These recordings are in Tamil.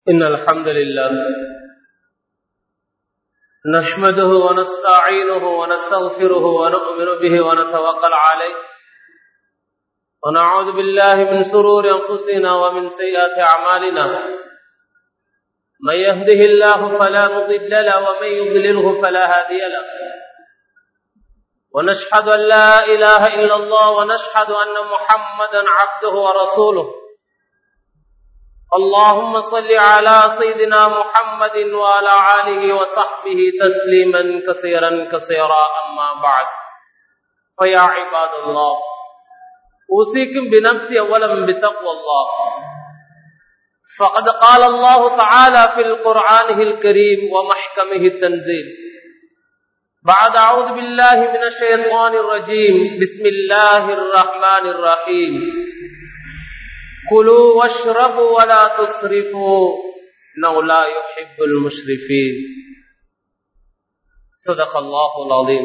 إن الحمد لله نحمده ونستعينه ونستغفره ونؤمن به ونتوكل عليه ونعوذ بالله من سرور أنفسنا ومن سيئات أعمالنا من يهده الله فلا مضل له ومن يضلله فلا هادي له ونشهد أن لا إله إلا الله ونشهد أن محمدا عبده ورسوله اللهم صل على سيدنا محمد وعلى آله وصحبه تسليما كثيرا كثيرا أما بعد فيا عباد الله أوصيكم بنفسي أولا بتقوى الله فقد قال الله تعالى في القرآن الكريم ومحكمه التنزيل بعد أعوذ بالله من الشيطان الرجيم بسم الله الرحمن الرحيم كلوا واشربوا ولا تسرفوا انه لا يحب المشرفين صدق الله العظيم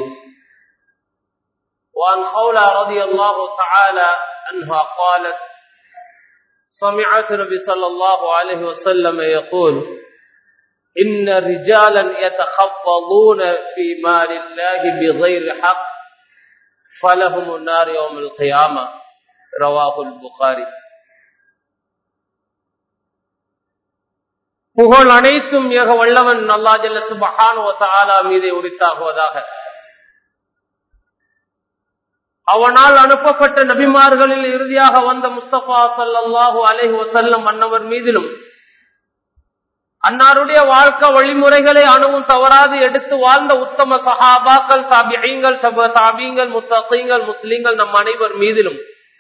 وعن قولة رضي الله تعالى عنها قالت سمعت النبي صلى الله عليه وسلم يقول إن رجالا يتخفضون في مال الله بغير حق فلهم النار يوم القيامة رواه البخاري புகழ் அனைத்தும் ஏக வல்லவன் அல்லா ஜல்ல சுபஹான் மீதை உரித்தாகுவதாக அவனால் அனுப்பப்பட்ட நபிமார்களில் இறுதியாக வந்த முஸ்தபா சல்லாஹூ அலஹி வசல்லம் அன்னவர் மீதிலும் அன்னாருடைய வாழ்க்கை வழிமுறைகளை அணுவும் தவறாது எடுத்து வாழ்ந்த உத்தம சஹாபாக்கள் தாபியங்கள் சப தாபியங்கள் முத்தீங்கள் முஸ்லீம்கள் நம் அனைவர் மீதிலும்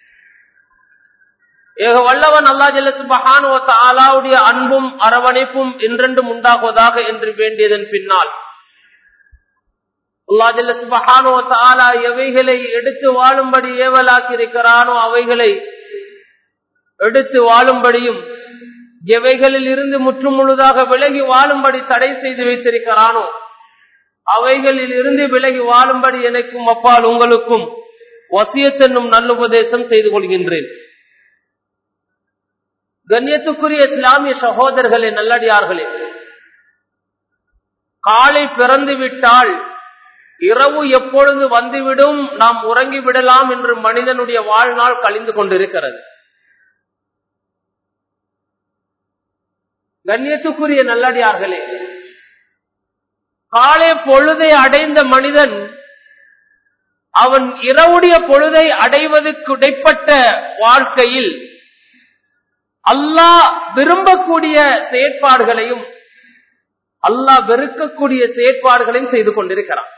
ஏக வல்லவன் அல்லா ஜல்லத்து பஹானுவ ஆலாவுடைய அன்பும் அரவணைப்பும் என்றென்றும் உண்டாகுவதாக என்று வேண்டியதன் பின்னால் அல்லா ஜல்லத்து பஹானுவ ஆலா எவைகளை எடுத்து வாழும்படி ஏவலாக்கி இருக்கிறானோ அவைகளை எடுத்து வாழும்படியும் எவைகளில் இருந்து முற்றும் முழுதாக விலகி வாழும்படி தடை செய்து வைத்திருக்கிறானோ அவைகளில் இருந்து விலகி வாழும்படி எனக்கும் அப்பால் உங்களுக்கும் வசியத்தென்னும் நல்லுபதேசம் செய்து கொள்கின்றேன் கண்ணியத்துக்குரிய இஸ்லாமிய சகோதரர்களே நல்லடியார்களே காலை பிறந்து விட்டால் இரவு எப்பொழுது வந்துவிடும் நாம் உறங்கி விடலாம் என்று மனிதனுடைய வாழ்நாள் கழிந்து கொண்டிருக்கிறது கண்ணியத்துக்குரிய நல்லடியார்களே காலை பொழுதை அடைந்த மனிதன் அவன் இரவுடைய பொழுதை அடைவதற்கு இடைப்பட்ட வாழ்க்கையில் அல்லாஹ் விரும்பக்கூடிய செயற்பாடுகளையும் அல்லாஹ் வெறுக்கக்கூடிய செயற்பாடுகளையும் செய்து கொண்டிருக்கிறான்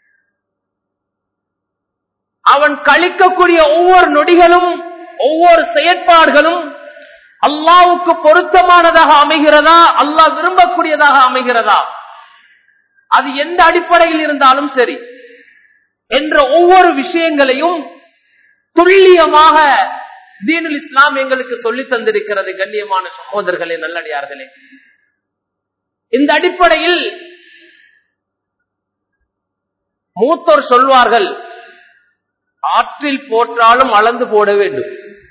அவன் கழிக்கக்கூடிய ஒவ்வொரு நொடிகளும் ஒவ்வொரு செயற்பாடுகளும் அல்லாவுக்கு பொருத்தமானதாக அமைகிறதா அல்லாஹ் விரும்பக்கூடியதாக அமைகிறதா அது எந்த அடிப்படையில் இருந்தாலும் சரி என்ற ஒவ்வொரு விஷயங்களையும் துல்லியமாக தீனுல் இஸ்லாம் எங்களுக்கு சொல்லி தந்திருக்கிறது கண்ணியமான சகோதரர்களே நல்லடியார்களே இந்த அடிப்படையில் மூத்தோர் சொல்வார்கள் ஆற்றில் போற்றாலும் அளந்து போட வேண்டும்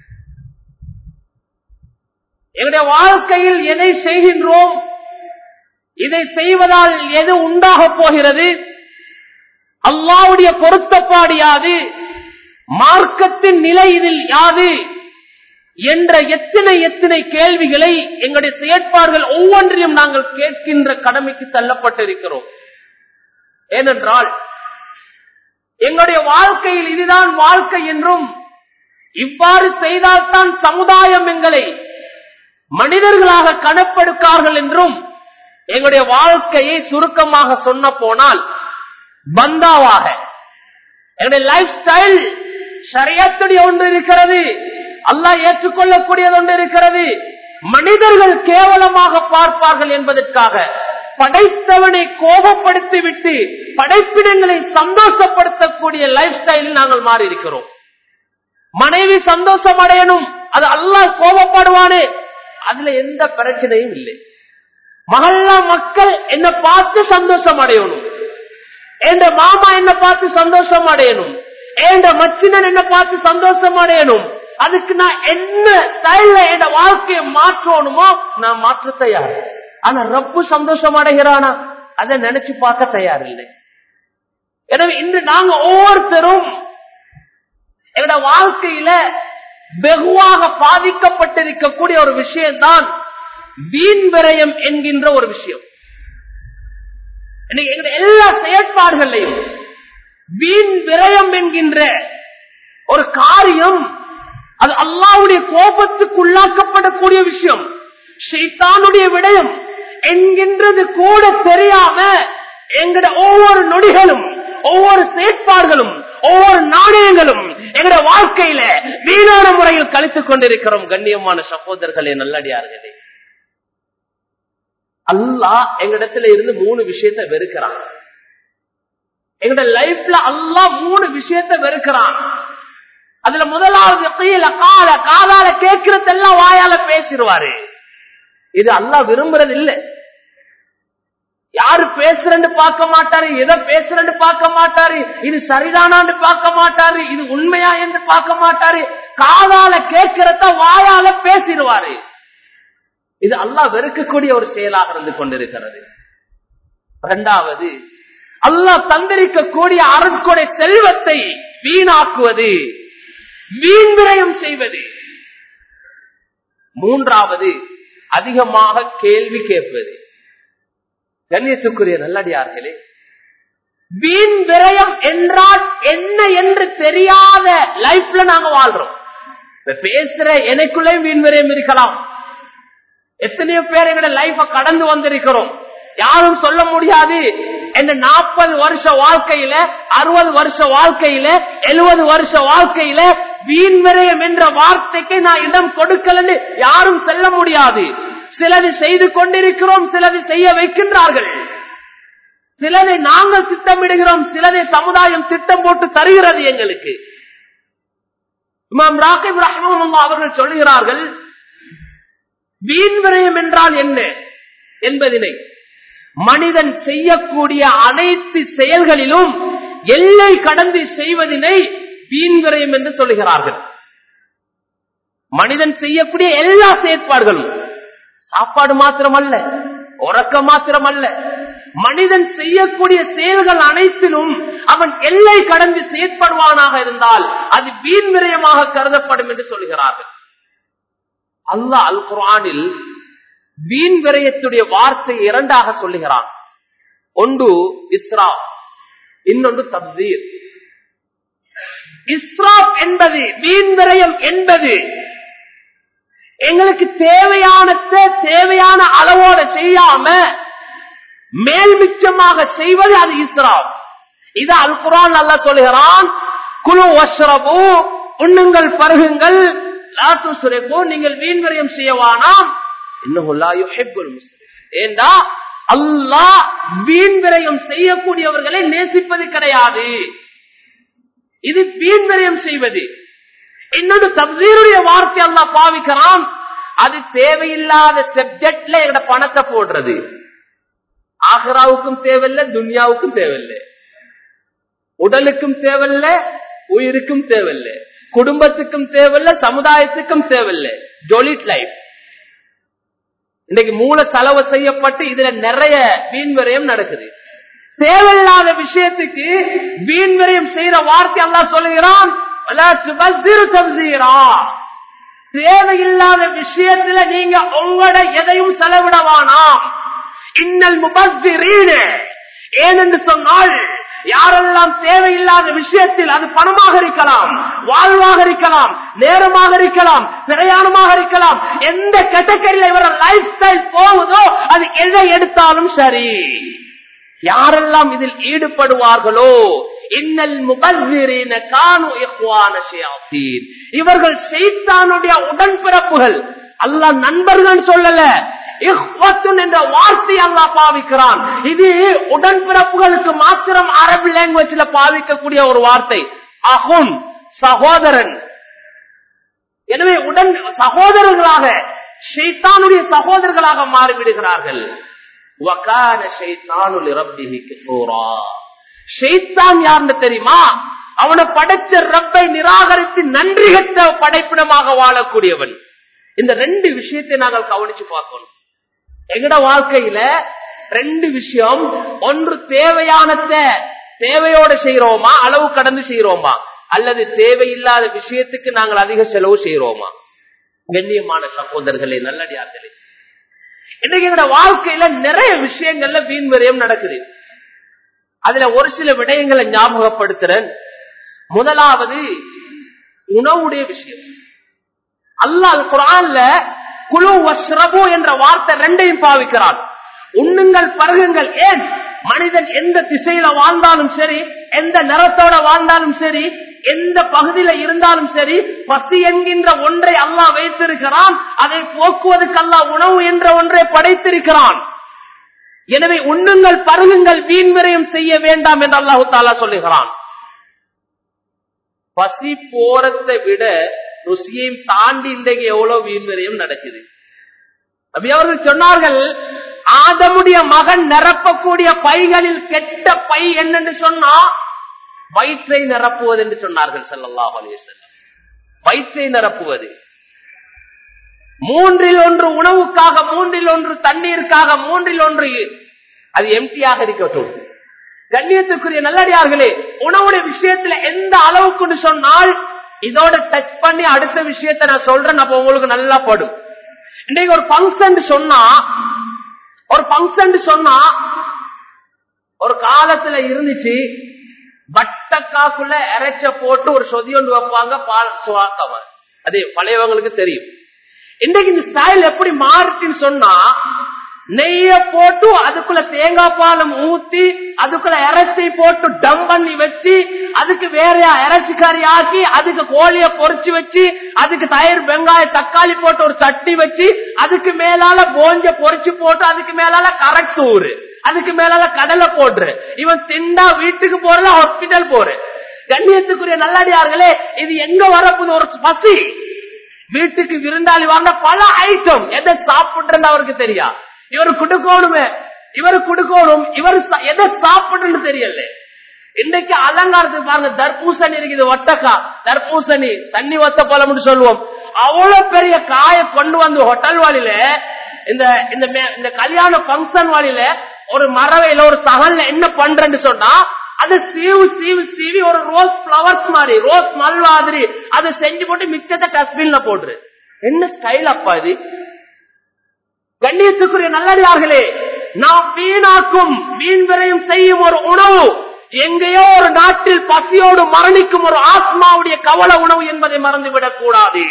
எங்களுடைய வாழ்க்கையில் எதை செய்கின்றோம் இதை செய்வதால் எது உண்டாக போகிறது அல்லாவுடைய பொருத்தப்பாடு யாது மார்க்கத்தின் நிலை இதில் யாது என்ற எத்தனை எத்தனை கேள்விகளை எங்களுடைய செயற்பாடுகள் ஒவ்வொன்றையும் நாங்கள் கேட்கின்ற கடமைக்கு தள்ளப்பட்டிருக்கிறோம் ஏனென்றால் எங்களுடைய வாழ்க்கையில் இதுதான் வாழ்க்கை என்றும் இவ்வாறு செய்தால்தான் சமுதாயம் எங்களை மனிதர்களாக கணப்பெடுக்கார்கள் என்றும் எங்களுடைய வாழ்க்கையை சுருக்கமாக சொன்ன போனால் பந்தாவாக என்னுடைய லைஃப் ஸ்டைல் சரியத்துடைய ஒன்று இருக்கிறது அல்லா ஏற்றுக்கொள்ளக்கூடியது ஒன்று இருக்கிறது மனிதர்கள் கேவலமாக பார்ப்பார்கள் என்பதற்காக படைத்தவனை கோபப்படுத்தி விட்டு படைப்பினங்களை சந்தோஷப்படுத்தக்கூடிய லைஃப் ஸ்டைலில் நாங்கள் மாறி இருக்கிறோம் மனைவி சந்தோஷம் அடையணும் அது அல்லாஹ் கோபப்படுவானே அதுல எந்த பிரச்சனையும் இல்லை மகல்லா மக்கள் என்ன பார்த்து சந்தோஷம் அடையணும் என்ற மாமா என்ன பார்த்து சந்தோஷம் அடையணும் என்ற மச்சினன் என்ன பார்த்து சந்தோஷம் அடையணும் அதுக்கு நான் என்ன ஸ்டைல்ல என் வாழ்க்கையை மாற்றணுமோ நான் மாற்ற தயார் ஆனா ரப்பு சந்தோஷம் அடைகிறானா அதை நினைச்சு பார்க்க தயார் இல்லை எனவே இன்று நாங்க ஒவ்வொருத்தரும் எங்களோட வாழ்க்கையில வெகுவாக பாதிக்கப்பட்டிருக்கக்கூடிய ஒரு விஷயம்தான் வீண் விரயம் என்கின்ற ஒரு விஷயம் இன்னைக்கு எங்களுடைய எல்லா செயற்பாடுகளையும் வீண் விரயம் என்கின்ற ஒரு காரியம் அது அல்லாவுடைய கோபத்துக்கு உள்ளாக்கப்படக்கூடிய விஷயம் ஷைத்தானுடைய விடயம் என்கின்றது கூட தெரியாம எங்கட ஒவ்வொரு நொடிகளும் ஒவ்வொரு செயற்பாடுகளும் ஒவ்வொரு நாணயங்களும் எங்கட வாழ்க்கையில வீணான முறையில் கழித்துக் கொண்டிருக்கிறோம் கண்ணியமான சகோதரர்களே நல்லடியார்களே அல்லாஹ் எங்களிடத்துல இருந்து மூணு விஷயத்தை வெறுக்கிறான் எங்கட லைஃப்ல அல்லாஹ் மூணு விஷயத்தை வெறுக்கிறான் அதுல முதலாவது கீழ கால காதால கேட்கறதெல்லாம் வாயால பேசிடுவாரு இது அல்லாஹ் விரும்புறது இல்ல யாரு பேசுறன்னு பார்க்க மாட்டாரு எதை பேசுறன்னு பார்க்க மாட்டாரு இது சரிதானான்னு பார்க்க மாட்டாரு இது உண்மையா என்று பார்க்க மாட்டாரு காதால கேட்கிறத வாயால பேசிடுவாரு இது அல்லாஹ் வெறுக்கக்கூடிய ஒரு செயலாக இருந்து கொண்டிருக்கிறது இரண்டாவது அல்லாஹ் தந்திருக்கக்கூடிய அருட்கொடை செல்வத்தை வீணாக்குவது வீண் விரயம் செய்வது மூன்றாவது அதிகமாக கேள்வி கேட்பது கண்ணியத்துக்குரிய நல்லடியார்களே வீண் விரயம் என்றால் என்ன என்று தெரியாத லைஃப்ல நாங்க வாழ்றோம் பேசுற எனக்குள்ளே வீண் விரயம் இருக்கலாம் எத்தனையோ பேர் எங்களோட லைஃப கடந்து வந்திருக்கிறோம் யாரும் சொல்ல முடியாது என்ன நாற்பது வருஷ வாழ்க்கையில அறுபது வருஷ வாழ்க்கையில எழுபது வருஷ வாழ்க்கையில வீண் விரயம் என்ற வார்த்தைக்கு நான் இடம் கொடுக்கலன்னு யாரும் சொல்ல முடியாது சிலது செய்து கொண்டிருக்கிறோம் சிலது செய்ய வைக்கின்றார்கள் சிலதை நாங்கள் திட்டமிடுகிறோம் சிலதை சமுதாயம் திட்டம் போட்டு தருகிறது எங்களுக்கு இமாம் ராகிப் ரஹ்மான் அவர்கள் சொல்லுகிறார்கள் வீண் விரயம் என்றால் என்ன என்பதனை மனிதன் செய்யக்கூடிய அனைத்து செயல்களிலும் எல்லை கடந்து செய்வதனை வீண் விரயம் என்று சொல்லுகிறார்கள் மனிதன் செய்யக்கூடிய எல்லா செயற்பாடுகளும் சாப்பாடு மாத்திரமல்ல உறக்கம் மாத்திரமல்ல மனிதன் செய்யக்கூடிய செயல்கள் அனைத்திலும் அவன் எல்லை கடந்து செயற்படுவானாக இருந்தால் அது வீண் விரயமாக கருதப்படும் என்று சொல்கிறார்கள் அல்லாஹ் அல் குரானில் வீண் விரயத்துடைய வார்த்தை இரண்டாக சொல்லுகிறான் ஒன்று இஸ்ரா இன்னொன்று தப்சீர் இஸ்ராப் என்பது வீண் விரயம் என்பது எங்களுக்கு தேவையான தேவையான அளவோட செய்யாம மேல் மிச்சமாக செய்வது அது இஸ்ராப் இது அல் குரான் அல்ல சொல்லுகிறான் குழு வஸ்ரபு உண்ணுங்கள் பருகுங்கள் லாத்து சுரைப்போ நீங்கள் வீண் விரயம் செய்யவானாம் ஏண்டா அல்லாஹ் வீண் விரயம் செய்யக்கூடியவர்களை நேசிப்பது கிடையாது இது வீண் விரயம் செய்வது இன்னொரு தப்சீருடைய வார்த்தை அல்லா பாவிக்கிறான் அது தேவையில்லாத சப்ஜெக்ட்ல எங்கட பணத்தை போடுறது ஆஹராவுக்கும் தேவையில்லை துன்யாவுக்கும் தேவையில்லை உடலுக்கும் தேவையில்லை உயிருக்கும் தேவையில்லை குடும்பத்துக்கும் தேவையில்லை சமுதாயத்துக்கும் தேவையில்லை ஜொலிட் லைஃப் இன்னைக்கு மூல செலவு செய்யப்பட்டு இதுல நிறைய வீண்வரையம் நடக்குது தேவையில்லாத விஷயத்துக்கு வீண்வரையம் செய்யற வார்த்தை எல்லாம் சொல்லுகிறான் தேவையில்லாத விஷயத்துல நீங்க உங்களோட எதையும் செலவிடவானாம் இன்னல் முபஸ்திரீன ஏனென்று சொன்னால் யாரெல்லாம் தேவையில்லாத விஷயத்தில் அது பணமாக இருக்கலாம் வாழ்வாக இருக்கலாம் நேரமாக இருக்கலாம் பிரயாணமாக இருக்கலாம் எந்த கேட்டகரியில இவர லைஃப் ஸ்டைல் போகுதோ அது எதை எடுத்தாலும் சரி யாரெல்லாம் இதில் ஈடுபடுவார்களோ இன்னல் முகல்வீரின கானு இவர்கள் செய்தானுடைய உடன்பிறப்புகள் அல்ல நண்பர்கள் சொல்லல என்ற வார்த்தை அல்லா பாவிக்கிறான் இது உடன்பிறப்புகளுக்கு மாத்திரம் அரபு லாங்குவேஜ்ல பாவிக்கக்கூடிய ஒரு வார்த்தை அகுன் சகோதரன் எனவே உடன் சகோதரர்களாக ஷைத்தானுடைய சகோதரர்களாக மாறிவிடுகிறார்கள் ஷைத்தான் யாருன்னு தெரியுமா அவனை படைச்ச ரப்பை நிராகரித்து நன்றி கட்ட படைப்பிடமாக வாழக்கூடியவன் இந்த ரெண்டு விஷயத்தை நாங்கள் கவனிச்சு பார்க்கணும் எங்கட வாழ்க்கையில ரெண்டு விஷயம் ஒன்று தேவையானத தேவையோட செய்யறோமா அளவு கடந்து செய்யறோமா அல்லது தேவையில்லாத விஷயத்துக்கு நாங்கள் அதிக செலவு செய்யறோமா கண்ணியமான சகோதரர்களே நல்லடியார்களே இன்னைக்கு எங்களோட வாழ்க்கையில நிறைய விஷயங்கள்ல வீண் விரயம் நடக்குது அதுல ஒரு சில விடயங்களை ஞாபகப்படுத்துறேன் முதலாவது உணவுடைய விஷயம் அல்லாஹ் குரான்ல குழு வஸ்ரபு என்ற வார்த்தை ரெண்டையும் பாவிக்கிறான் உண்ணுங்கள் பருகுங்கள் ஏன் மனிதன் எந்த திசையில வாழ்ந்தாலும் சரி எந்த நிறத்தோட வாழ்ந்தாலும் சரி எந்த பகுதியில இருந்தாலும் சரி பசி என்கின்ற ஒன்றை அல்லாஹ் வைத்திருக்கிறான் அதை போக்குவதற்கு அல்லாஹ் உணவு என்ற ஒன்றை படைத்திருக்கிறான் எனவே உண்ணுங்கள் பருகுங்கள் வீண் விரயம் செய்ய வேண்டாம் என்று அல்லாஹு தாலா சொல்லுகிறான் பசி போறதை விட ருசியையும் தாண்டி இன்றைக்கு எவ்வளவு வீண் விரயம் நடக்குது அப்படி அவர்கள் சொன்னார்கள் ஆதமுடைய மகன் நிரப்பக்கூடிய பைகளில் கெட்ட பை என்னன்னு சொன்னா வயிற்றை நிரப்புவது என்று சொன்னார்கள் செல்லல்லாஹ் அலிசல்லம் வயிற்றை நிரப்புவது மூன்றில் ஒன்று உணவுக்காக மூன்றில் ஒன்று தண்ணீருக்காக மூன்றில் ஒன்று அது எம்டியாக இருக்கட்டும் கண்ணியத்துக்குரிய நல்லடியார்களே உணவுடைய விஷயத்துல எந்த அளவுக்கு சொன்னால் இதோட டச் பண்ணி அடுத்த விஷயத்தை நான் சொல்றேன் அப்ப உங்களுக்கு நல்லா படும் இன்னைக்கு ஒரு பங்கன் சொன்னா ஒரு பங்கன் சொன்னா ஒரு காலத்துல இருந்துச்சு வட்டக்காக்குள்ள இறைச்ச போட்டு ஒரு சொதி ஒன்று வைப்பாங்க பால் சுவாக்கவ அது பழையவங்களுக்கு தெரியும் இன்றைக்கு இந்த ஸ்டைல் எப்படி மாறுச்சுன்னு சொன்னா நெய்ய போட்டு அதுக்குள்ள தேங்காய் பாலம் ஊத்தி அதுக்குள்ள இறைச்சி போட்டு டம் பண்ணி வச்சு அதுக்கு வேற இறைச்சி கறி ஆக்கி அதுக்கு கோழிய பொறிச்சு வச்சு அதுக்கு தயிர் வெங்காய தக்காளி போட்டு ஒரு சட்டி வச்சு அதுக்கு மேலால போஞ்ச பொறிச்சு போட்டு அதுக்கு மேலால கரக்டூர் அதுக்கு மேலால கடலை போட்டுரு இவன் திண்டா வீட்டுக்கு போறது ஹாஸ்பிட்டல் போற கண்ணியத்துக்குரிய நல்லடியார்களே இது எங்க வரப்போது ஒரு பசி வீட்டுக்கு விருந்தாளி வாங்க பல ஐட்டம் எதை சாப்பிடுறது அவருக்கு தெரியா இவரு குடுக்கணுமே இவரு குடுக்கணும் இவர் எதை சாப்பிடுன்னு தெரியல இன்னைக்கு அலங்காரத்துக்கு பாருங்க தர்பூசணி இருக்குது ஒட்டக்கா தர்பூசணி தண்ணி ஒத்த பழம்னு சொல்லுவோம் அவ்வளவு பெரிய காய கொண்டு வந்து ஹோட்டல் வாலில இந்த இந்த இந்த கல்யாண பங்கன் வாலில ஒரு மரவையில ஒரு தகவல் என்ன பண்றேன்னு சொன்னா அது சீவு சீவு சீவி ஒரு ரோஸ் பிளவர்ஸ் மாதிரி ரோஸ் மல் மாதிரி அதை செஞ்சு போட்டு மிச்சத்தை டஸ்ட்பின்ல போட்டுரு என்ன ஸ்டைல் அப்பா இது கண்ணியத்துக்குரிய நல்லடியார்களே நாம் வீணாக்கும் வீண் விரையும் செய்யும் ஒரு உணவு எங்கேயோ ஒரு நாட்டில் பசியோடு மரணிக்கும் ஒரு ஆத்மாவுடைய கவல உணவு என்பதை மறந்துவிடக் கூடாது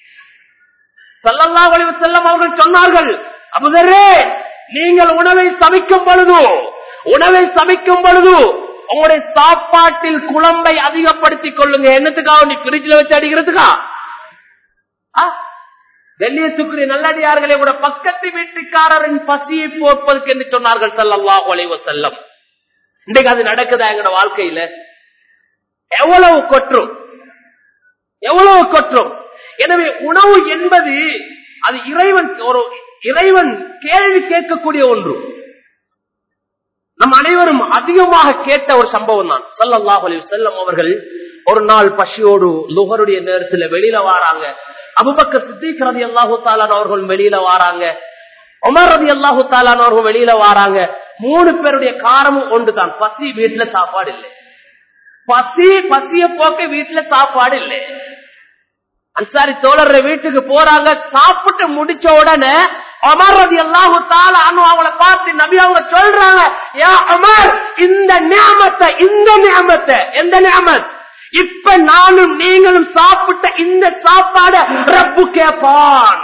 செல்லல்லா வழிவு செல்லம் அவர்கள் சொன்னார்கள் அபுதரே நீங்கள் உணவை சமைக்கும் பொழுது உணவை சமைக்கும் பொழுது உங்களுடைய சாப்பாட்டில் குழம்பை அதிகப்படுத்திக் கொள்ளுங்க என்னத்துக்காக நீ பிரிட்ஜில் வச்சு அடிக்கிறதுக்கா கண்ணியத்துக்குரிய நல்லடியார்களே கூட பக்கத்து வீட்டுக்காரரின் பசியை போற்பதற்கு என்று சொன்னார்கள் சல்லல்லாஹு அலைவ செல்லம் இன்றைக்கு அது நடக்குதா எங்களோட வாழ்க்கையில எவ்வளவு கொற்றும் எவ்வளவு கொற்றும் எனவே உணவு என்பது அது இறைவன் ஒரு இறைவன் கேள்வி கேட்கக்கூடிய ஒன்று நம் அனைவரும் அதிகமாக கேட்ட ஒரு சம்பவம் தான் சல்லல்லாஹ் அலி செல்லம் அவர்கள் ஒரு நாள் பசியோடு லுகருடைய நேரத்துல வெளியில வாராங்க அபுபக்க சித்திக் ரதி அல்லாஹு தாலான் அவர்கள் வெளியில வாராங்க உமர் ரதி அல்லாஹு தாலான் அவர்கள் வெளியில வாராங்க மூணு பேருடைய காரமும் ஒன்று தான் பசி வீட்டுல சாப்பாடு இல்லை பசி பசிய போக்க வீட்டுல சாப்பாடு இல்லை அன்சாரி தோழர் வீட்டுக்கு போறாங்க சாப்பிட்டு முடிச்ச உடனே அமர் ரதி அல்லாஹு தாலானு அவங்கள பார்த்து நபி அவங்க சொல்றாங்க யா அமர் இந்த நியமத்தை இந்த நியமத்தை எந்த நியமத் இப்ப நானும் நீங்களும் சாப்பிட்ட இந்த சாப்பாடு ரப்பு கேப்பான்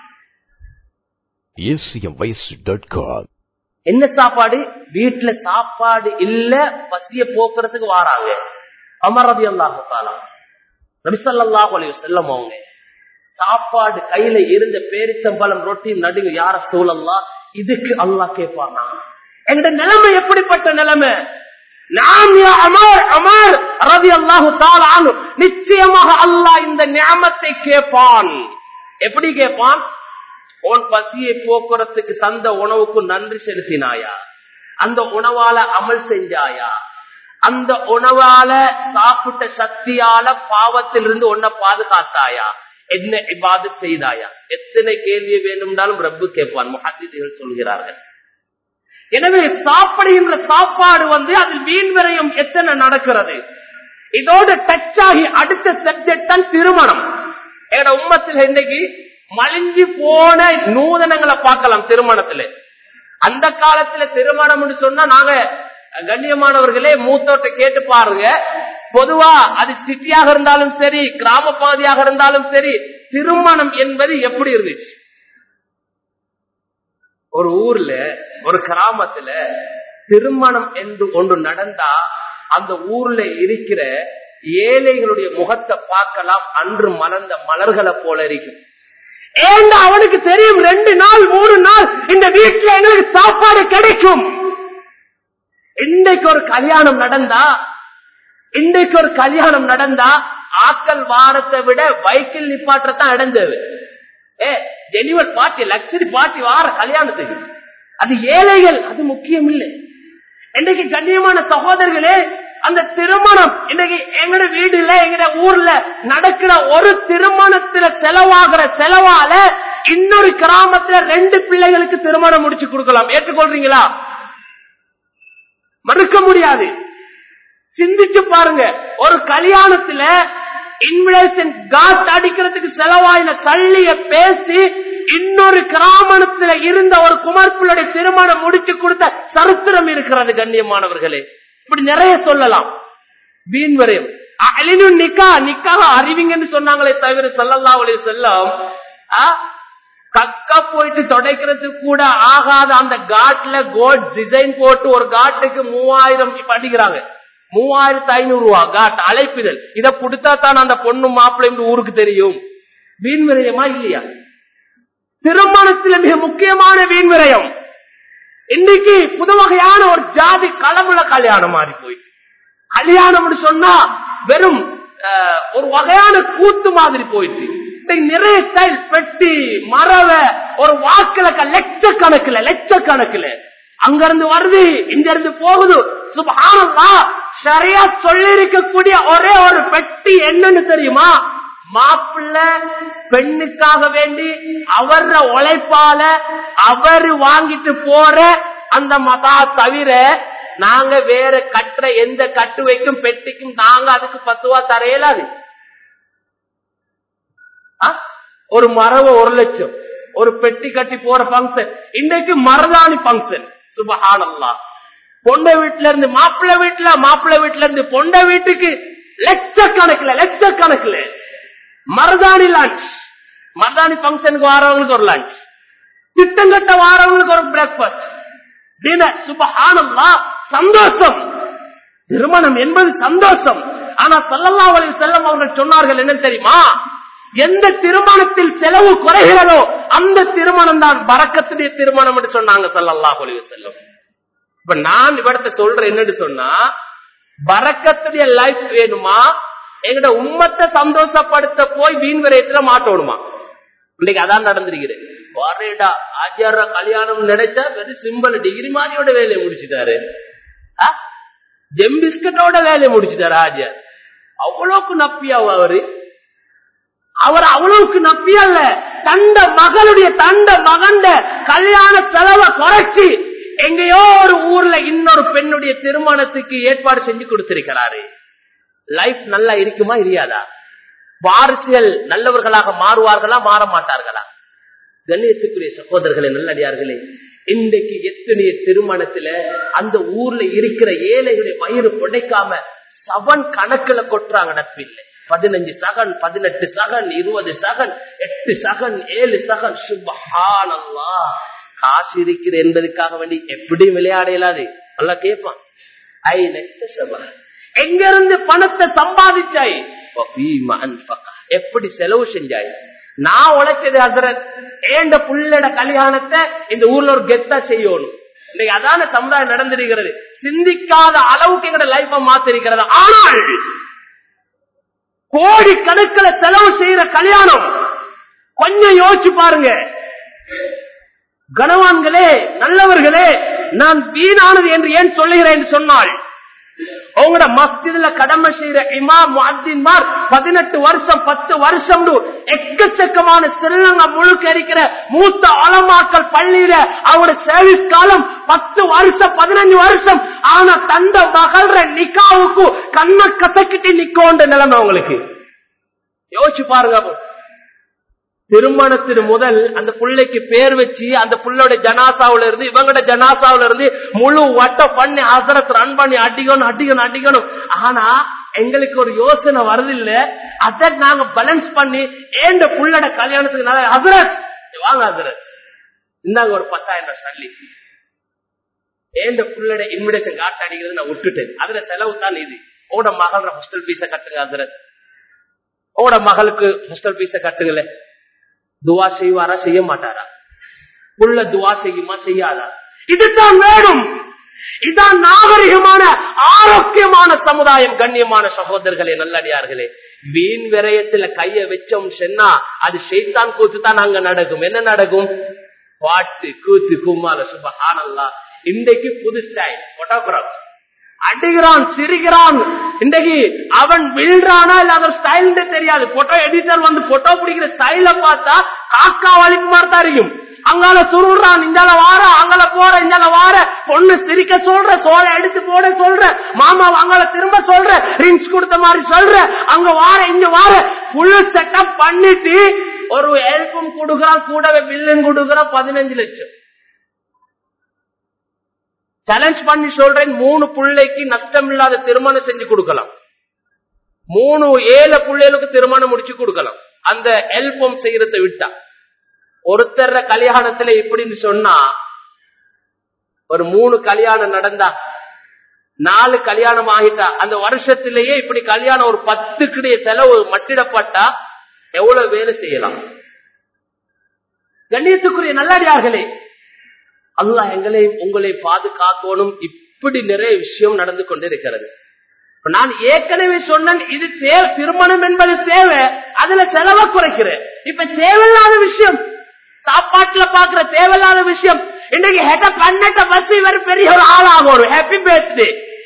acmvoice.com என்ன சாப்பாடு வீட்டுல சாப்பாடு இல்ல பசிய போக்குறதுக்கு வாராங்க அமரதி அல்லாஹாலா நபிசல்லாஹு அலைய செல்லம் அவங்க சாப்பாடு கையில இருந்த பேரிச்சம்பழம் ரொட்டி நடுங்க யார சூழல்லாம் இதுக்கு அல்லாஹ் கேட்பானா எங்க நிலைமை எப்படிப்பட்ட நிலைமை நாம் யா அமர் அமர் ரதி அல்லாஹு தாலானு நிச்சயமாக அல்லாஹ் இந்த ஞாபத்தை கேட்பான் எப்படி கேட்பான் உன் பசியை போக்குறதுக்கு தந்த உணவுக்கு நன்றி செலுத்தினாயா அந்த உணவால அமல் செஞ்சாயா அந்த உணவால சாப்பிட்ட சக்தியால பாவத்திலிருந்து உன்னை பாதுகாத்தாயா என்ன இபாது செய்தாயா எத்தனை கேள்வி வேண்டும்னாலும் ரப்பு கேட்பான் முஹத்திகள் சொல்கிறார்கள் எனவே சாப்பிடுகின்ற சாப்பாடு வந்து அதில் வீண் விரயம் எத்தனை நடக்கிறது இதோட டச் ஆகி அடுத்த சப்ஜெக்ட் தான் திருமணம் என்னோட உம்மத்தில் இன்னைக்கு மலிஞ்சு போன நூதனங்களை பார்க்கலாம் திருமணத்துல அந்த காலத்துல திருமணம் சொன்னா நாங்க கண்ணியமானவர்களே மூத்தோட்ட கேட்டு பாருங்க பொதுவா அது சிட்டியாக இருந்தாலும் சரி கிராம பகுதியாக இருந்தாலும் சரி திருமணம் என்பது எப்படி இருந்துச்சு ஒரு ஊர்ல ஒரு கிராமத்துல திருமணம் என்று ஒன்று நடந்தா அந்த ஊர்ல இருக்கிற ஏழைகளுடைய முகத்தை பார்க்கலாம் அன்று மலர்ந்த மலர்களை போல இருக்கும் ஏண்டா அவனுக்கு தெரியும் ரெண்டு நாள் மூணு நாள் இந்த வீட்டுல எங்களுக்கு சாப்பாடு கிடைக்கும் இன்றைக்கு ஒரு கல்யாணம் நடந்தா இன்றைக்கு ஒரு கல்யாணம் நடந்தா ஆக்கல் வாரத்தை விட பைக்கில் நிப்பாட்டத்தான் இடைஞ்சது a deliver party luxury party வார கல்யாணத்துக்கு அது ஏழைகள் அது முக்கியம் இல்லை இன்னைக்கு கண்ணியமான சகோதரர்களே அந்த திருமணம் இன்னைக்கு எங்கட வீடுல எங்கட ஊர்ல நடக்கிற ஒரு திருமணத்துல செலவாகிற செலவால இன்னொரு கிராமத்துல ரெண்டு பிள்ளைகளுக்கு திருமணம் முடிச்சு கொடுக்கலாம் ஏற்றுக்கொள்றீங்களா மறுக்க முடியாது சிந்திச்சு பாருங்க ஒரு கல்யாணத்துல இன்விடேஷன் காட் அடிக்கிறதுக்கு செலவாயின கள்ளிய பேசி இன்னொரு கிராமணத்துல இருந்த ஒரு குமார்பிள்ளுடைய திருமணம் முடிச்சு கொடுத்த சரித்திரம் இருக்கிறது கண்ணியமானவர்களே இப்படி நிறைய சொல்லலாம் வீண் வரையும் அழினும் நிக்கா நிக்காக அறிவிங்கன்னு சொன்னாங்களே தவிர சொல்லல்லா அவளை செல்லம் கக்கா போயிட்டு தொடைக்கிறதுக்கு கூட ஆகாத அந்த காட்ல கோட் டிசைன் போட்டு ஒரு காட்டுக்கு மூவாயிரம் படிக்கிறாங்க மூவாயிரத்தி ஐநூறு ரூபா காட் அழைப்பிதழ் இதை கொடுத்தா தான் அந்த பொண்ணு மாப்பிள்ளை ஊருக்கு தெரியும் வீண் விரயமா இல்லையா திருமணத்துல மிக முக்கியமான வீண் விரயம் இன்னைக்கு புது வகையான ஒரு ஜாதி களமுள்ள கல்யாணம் மாறி போய் கல்யாணம்னு சொன்னா வெறும் ஒரு வகையான கூத்து மாதிரி போயிட்டு நிறைய ஸ்டைல் பெட்டி மரவ ஒரு வாக்குல லட்சக்கணக்கில் லட்சக்கணக்கில் அங்க இருந்து வருது இங்க இருந்து போகுது சுபானமா சரியா சொல்லி இருக்கக்கூடிய ஒரே ஒரு பெட்டி என்னன்னு தெரியுமா மாப்பிள்ள பெண்ணுக்காக வேண்டி அவர உழைப்பால அவரு வாங்கிட்டு போற அந்த மதா தவிர நாங்க வேற கட்டுற எந்த கட்டு வைக்கும் பெட்டிக்கும் நாங்க அதுக்கு பத்து ரூபா தரையலாது ஒரு மரவ ஒரு லட்சம் ஒரு பெட்டி கட்டி போற பங்கன் இன்றைக்கு மரதாணி பங்கன் சுபஹானல்லா பொண்டை வீட்டுல இருந்து மாப்பிள்ளை வீட்டுல மாப்பிள்ளை வீட்டுல இருந்து பொண்டை வீட்டுக்கு லட்சக்கணக்கில் லட்சக்கணக்கில் மருதாணி லான்ச் மருதாணி பங்கனுக்கு வாரவங்களுக்கு ஒரு லான்ச் திட்டங்கட்ட வாரவங்களுக்கு ஒரு பிரேக்பாஸ்ட் டினர் சுபஹானல்லா சந்தோஷம் திருமணம் என்பது சந்தோஷம் ஆனா சல்லல்லா அலி செல்லம் அவர்கள் சொன்னார்கள் என்ன தெரியுமா எந்த திருமணத்தில் செலவு குறைகிறதோ அந்த திருமணம் தான் பறக்கத்துடைய திருமணம் என்று சொன்னாங்க சல்லல்லா அலி செல்லம் இப்ப நான் இவடத்தை சொல்றேன் என்னன்னு சொன்னா பறக்கத்துடைய லைஃப் வேணுமா எங்கட உம்மத்தை சந்தோஷப்படுத்த போய் வீண் விரயத்துல மாட்டோணுமா இன்னைக்கு அதான் நடந்திருக்கிறேன் வரேடா ஆச்சார கல்யாணம் நினைச்சா வெறும் சிம்பிள் டிகிரி மாதிரியோட வேலையை முடிச்சுட்டாரு ஜெம் பிஸ்கட்டோட வேலையை முடிச்சுட்டாரு ஆச்சார் அவ்வளவுக்கு நப்பியா அவரு அவர் அவ்வளவுக்கு நப்பியல்ல தண்ட மகளுடைய தண்ட மகண்ட கல்யாண செலவை குறைச்சி எங்கேயோ ஒரு ஊர்ல இன்னொரு பெண்ணுடைய திருமணத்துக்கு ஏற்பாடு செஞ்சு கொடுத்திருக்கிறாரு லைஃப் நல்லா இருக்குமா இல்லையாதா வாரிசுகள் நல்லவர்களாக மாறுவார்களா மாற மாட்டார்களா கண்ணியத்துக்குரிய சகோதரர்களே நல்லடியார்களே இன்றைக்கு எத்தனைய திருமணத்துல அந்த ஊர்ல இருக்கிற ஏழைகளை வயிறு புடைக்காம சவன் கணக்குல கொட்டுறாங்க நட்பில்லை பதினஞ்சு சகன் பதினெட்டு சகன் இருபது சகன் எட்டு சகன் ஏழு சகன் சுபஹானல்லா காசு இருக்கிற என்பதுக்காக வேண்டி எப்படி விளையாட இயலாது நல்லா கேட்பான் ஐ நெக்ஸ்ட் சபா எங்க இருந்து பணத்தை சம்பாதிச்சாய் எப்படி செலவு செஞ்சாய் நான் உழைச்சது அசரத் ஏண்ட புள்ளட கல்யாணத்தை இந்த ஊர்ல ஒரு கெத்தா செய்யணும் இன்னைக்கு அதான சமுதாயம் நடந்திருக்கிறது சிந்திக்காத அளவுக்கு எங்கட லைஃப மாத்திருக்கிறது ஆனால் கோடி கணக்கில் செலவு செய்யற கல்யாணம் கொஞ்சம் யோசிச்சு பாருங்க கனவான்களே நல்லவர்களே நான் வீணானது என்று ஏன் சொல்லுகிறேன் சொன்னால் உங்களோட மஸ்ஜிதுல கடமை செய்யற இமாம் முஅத்தின்மார் பதினெட்டு வருஷம் பத்து வருஷம் எக்கச்சக்கமான ஸ்ரீலங்கா முழுக்க இருக்கிற மூத்த அலமாக்கள் பள்ளியில அவங்களோட சர்வீஸ் காலம் பத்து வருஷம் பதினஞ்சு வருஷம் ஆனா தந்த மகள்ற நிக்காவுக்கு கண்ண கசக்கிட்டு நிக்கோன்ற நிலைமை அவங்களுக்கு யோசிச்சு பாருங்க அப்போ. திருமணத்தின் முதல் அந்த பிள்ளைக்கு பேர் வச்சு அந்த புள்ளோட ஜனாசாவுல இருந்து இவங்களோட ஜனாசாவுல இருந்து முழு வட்டம் பண்ணி அசரத் ரன் பண்ணி அடிக்கணும் அடிக்கணும் அடிக்கணும் ஆனா எங்களுக்கு ஒரு யோசனை வருது இல்ல அதை நாங்க பேலன்ஸ் பண்ணி ஏண்ட புள்ளோட கல்யாணத்துக்கு நல்லா ஹசரத் வாங்க ஹசரத் இந்தாங்க ஒரு பத்தாயிரம் ரூபாய் சல்லி ஏண்ட புள்ளோட இன்விடேஷன் காட்டு அடிக்கிறது நான் விட்டுட்டேன் அதுல செலவு தான் இது உங்களோட மகளோட ஹாஸ்டல் பீஸ கட்டுங்க ஹசரத் உங்களோட மகளுக்கு ஹாஸ்டல் பீஸ கட்டுங்களே துவா செய்வாரா செய்ய மாட்டாரா புள்ள துவா செய்யுமா செய்யாதா இதுதான் வேணும் இதான் நாகரிகமான ஆரோக்கியமான சமுதாயம் கண்ணியமான சகோதரர்களே நல்லடியார்களே வீண் விரயத்துல கைய வச்சோம் சொன்னா அது ஷெய்தான் கூத்து தான் அங்க நடக்கும் என்ன நடக்கும் பாட்டு கூத்து கும்மால சுபஹானல்லா இன்றைக்கு புது ஸ்டைல் போட்டோகிராஃப் அடிக்கிறான் சிரிக்கிறான் இன்றைக்கு அவன் விழுறானா இல்ல அதன் ஸ்டைல் தெரியாது போட்டோ எடிட்டர் வந்து போட்டோ பிடிக்கிற ஸ்டைல பார்த்தா காக்கா வலிப்பு மாதிரி தான் இருக்கும் அங்கால சுருறான் இந்தால வார அங்கால போற இந்தால வார பொண்ணு சிரிக்க சொல்ற சோலை எடுத்து போட சொல்ற மாமா அங்கால திரும்ப சொல்ற ரிங்ஸ் கொடுத்த மாதிரி சொல்ற அங்க வார இங்க வார ஃபுல் செட்டப் பண்ணிட்டு ஒரு ஹெல்ப்பும் கொடுக்கறான் கூடவே பில்லும் கொடுக்கறான் பதினஞ்சு லட்சம் சேலஞ்ச் பண்ணி சொல்றேன் மூணு பிள்ளைக்கு நஷ்டம் இல்லாத திருமணம் செஞ்சு கொடுக்கலாம் மூணு ஏழு பிள்ளைகளுக்கு திருமணம் முடிச்சு கொடுக்கலாம் அந்த எல்பம் செய்யறத விட்டா ஒருத்தர் கல்யாணத்துல இப்படின்னு சொன்னா ஒரு மூணு கல்யாணம் நடந்தா நாலு கல்யாணம் ஆகிட்டா அந்த வருஷத்திலேயே இப்படி கல்யாணம் ஒரு பத்து கிடைய செலவு மட்டிடப்பட்டா எவ்வளவு வேலை செய்யலாம் கண்ணியத்துக்குரிய நல்லடியார்களே அல்லாஹ் எங்களை உங்களை பாதுகாக்கணும் இப்படி நிறைய விஷயம் நடந்து கொண்டிருக்கிறது இப்ப நான் ஏற்கனவே சொன்னேன் இது தேவை திருமணம் என்பது தேவை அதுல செலவை குறைக்கிறேன் இப்ப தேவையில்லாத விஷயம் சாப்பாட்டுல பாக்குற தேவையில்லாத விஷயம் இன்னைக்கு ஹெட்ட பன்னெட்ட பஸ் இவர் பெரிய ஒரு ஆளாகும் ஹாப்பி பர்த்டே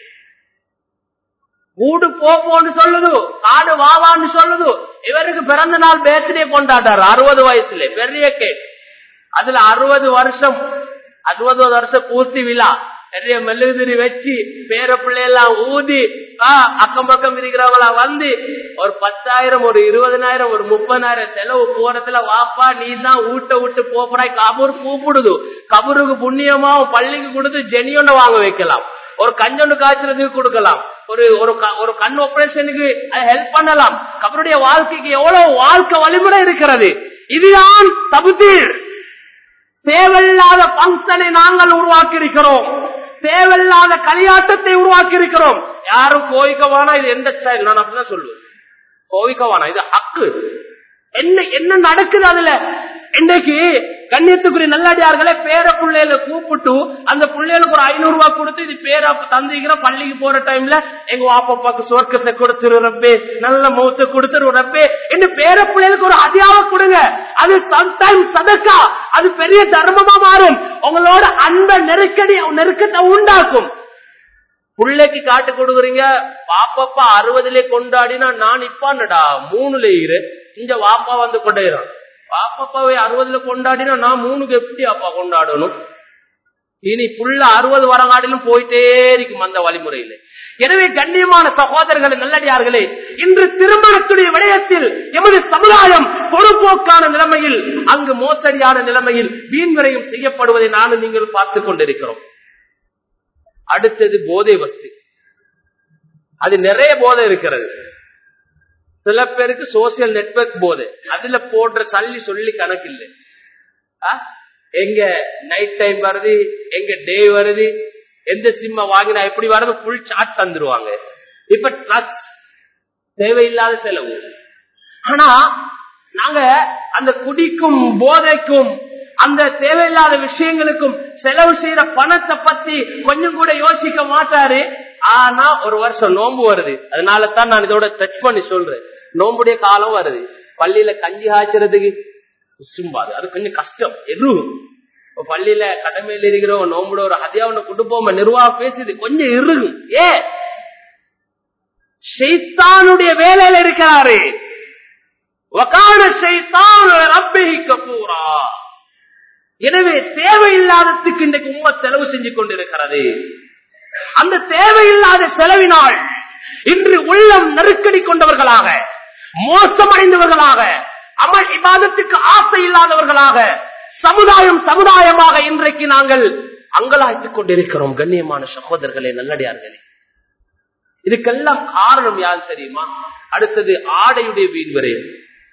வீடு போன்னு சொல்லுது காடு வாவான்னு சொல்லுது இவருக்கு பிறந்த நாள் பர்த்டே கொண்டாடுறாரு அறுபது வயசுல பெரிய கேட் அதுல அறுபது வருஷம் அறுபது வருஷம் பூர்த்தி விழா நிறைய மெழுகுதிரி வச்சு பேர பிள்ளையெல்லாம் ஊதி ஆஹ் அக்கம் பக்கம் இருக்கிறவங்களா வந்து ஒரு பத்தாயிரம் ஒரு இருபதனாயிரம் ஒரு முப்பதாயிரம் செலவு போறதுல வாப்பா நீ தான் ஊட்ட விட்டு போறாய் கபூர் கூப்பிடுது கபூருக்கு புண்ணியமாவும் பள்ளிக்கு கொடுத்து ஜெனியொன்னு வாங்க வைக்கலாம் ஒரு கஞ்சொண்டு காய்ச்சறதுக்கு கொடுக்கலாம் ஒரு ஒரு க- ஒரு கண் ஆபரேஷனுக்கு ஹெல்ப் பண்ணலாம் கபருடைய வாழ்க்கைக்கு எவ்வளவு வாழ்க்கை வழிமுறை இருக்கிறது இதுதான் தபுத்தீர் தேவையில்லாத பங்கனை நாங்கள் உருவாக்கி இருக்கிறோம் தேவையில்லாத களியாட்டத்தை உருவாக்கி இருக்கிறோம் யாரும் கோவிக்கவானா இது எந்த ஸ்டைல் நான் அப்படிதான் சொல்லுவேன் கோவிக்கவானா இது ஹக்கு என்ன என்ன நடக்குது அதுல இன்னைக்கு கண்ணியத்துக்குரிய நல்லடியார்களே பேர பிள்ளைகளை கூப்பிட்டு அந்த பிள்ளைகளுக்கு ஒரு ஐநூறு ரூபாய் கொடுத்து இது பேர தந்திக்கிற பள்ளிக்கு போற டைம்ல எங்க வாப்பாக்கு சொர்க்கத்தை கொடுத்துரு ரப்பே நல்ல மௌத்த கொடுத்துரு ரப்பே என்று பேர பிள்ளைகளுக்கு ஒரு அதியாவை கொடுங்க அது சம்டைம் சதக்கா அது பெரிய தர்மமா மாறும் உங்களோட அந்த நெருக்கடி நெருக்கத்தை உண்டாக்கும் பிள்ளைக்கு காட்டு கொடுக்குறீங்க பாப்பப்பா அறுபதுல கொண்டாடினா நான் இப்பான்டா மூணுல இரு இந்த வாப்பா வந்து கொண்டாயிரும் பாப்பப்பாவை அறுபதுல கொண்டாடினா நான் மூணுக்கு எப்படி அப்பா கொண்டாடணும் இனி புள்ள அறுபது வரங்காட்டிலும் போயிட்டே இருக்கும் அந்த வழிமுறையில எனவே கண்ணியமான சகோதரர்களே நல்லடியார்களே இன்று திருமணத்துடைய விடயத்தில் எமது சமுதாயம் பொறுப்போக்கான நிலைமையில் அங்கு மோசடியான நிலைமையில் வீண் விரயம் செய்யப்படுவதை நானும் நீங்கள் பார்த்துக் கொண்டிருக்கிறோம் அடுத்தது போதை வஸ்து அது நிறைய போதை இருக்கிறது சில பேருக்கு சோசியல் நெட்வொர்க் போதை அதுல போடுற தள்ளி சொல்லி கணக்கு இல்லை ஆ? எங்க நைட் டைம் வருது எங்க டே வருது எந்த சிம்ம வாங்கினா எப்படி வருது ஃபுல் சார்ட் தந்துருவாங்க இப்ப ட்ரஸ்ட் தேவையில்லாத செலவு ஆனா நாங்க அந்த குடிக்கும் போதைக்கும் அந்த தேவையில்லாத விஷயங்களுக்கும் செலவு செய்யற பணத்தை பத்தி கொஞ்சம் கூட யோசிக்க மாட்டாரு ஆனா ஒரு வருஷம் நோன்பு வருது அதனால தான் நான் இதோட டச் பண்ணி சொல்றேன் நோம்புடைய காலம் வருது பள்ளியில கஞ்சி காய்ச்சறதுக்கு சும்பாது அது கொஞ்சம் கஷ்டம் எதுவும் இப்ப பள்ளியில கடமையில இருக்கிறோம் நோம்புட ஒரு ஹதியா ஒண்ணு கொடுப்போம் நிர்வாகம் பேசுது கொஞ்சம் இருகும் ஏ ஷைத்தானுடைய வேலையில இருக்கிறாரு வகான ஷைத்தான் ரப்பிஹி கபூரா எனவே தேவையில்லாததுக்கு இன்றைக்கு உண்மை செலவு செஞ்சு கொண்டிருக்கிறது அந்த தேவையில்லாத செலவினால் இன்று உள்ளம் நெருக்கடி கொண்டவர்களாக மோசமடைந்தவர்களாக அமல் இபாதத்துக்கு ஆசை இல்லாதவர்களாக சமுதாயம் சமுதாயமாக இன்றைக்கு நாங்கள் அங்கலாய்த்துக் கொண்டிருக்கிறோம் கண்ணியமான சகோதரர்களே நல்லடியார்களே இதுக்கெல்லாம் காரணம் யார் தெரியுமா அடுத்தது ஆடையுடைய வீண் விரயம்